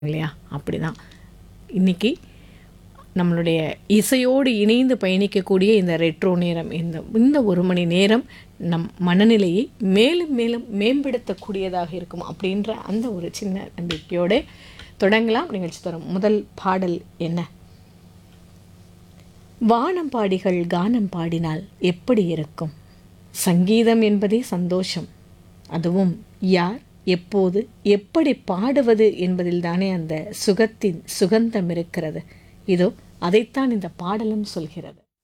இல்லையா அப்படிதான் இன்னைக்கு நம்மளுடைய இசையோடு இணைந்து பயணிக்கக்கூடிய இந்த ரெட்ரோ நேரம் இந்த இந்த ஒரு மணி நேரம் நம் மனநிலையை மேலும் மேலும் மேம்படுத்தக்கூடியதாக இருக்கும் அப்படின்ற அந்த ஒரு சின்ன நம்பிக்கையோடு தொடங்கலாம் நிகழ்ச்சி தரும் முதல் பாடல் என்ன வானம் பாடிகள் கானம் பாடினால் எப்படி இருக்கும் சங்கீதம் என்பதே சந்தோஷம் அதுவும் யார் எப்போது எப்படி பாடுவது என்பதில் தானே அந்த சுகத்தின் சுகந்தம் இருக்கிறது இதோ அதைத்தான் இந்த பாடலும் சொல்கிறது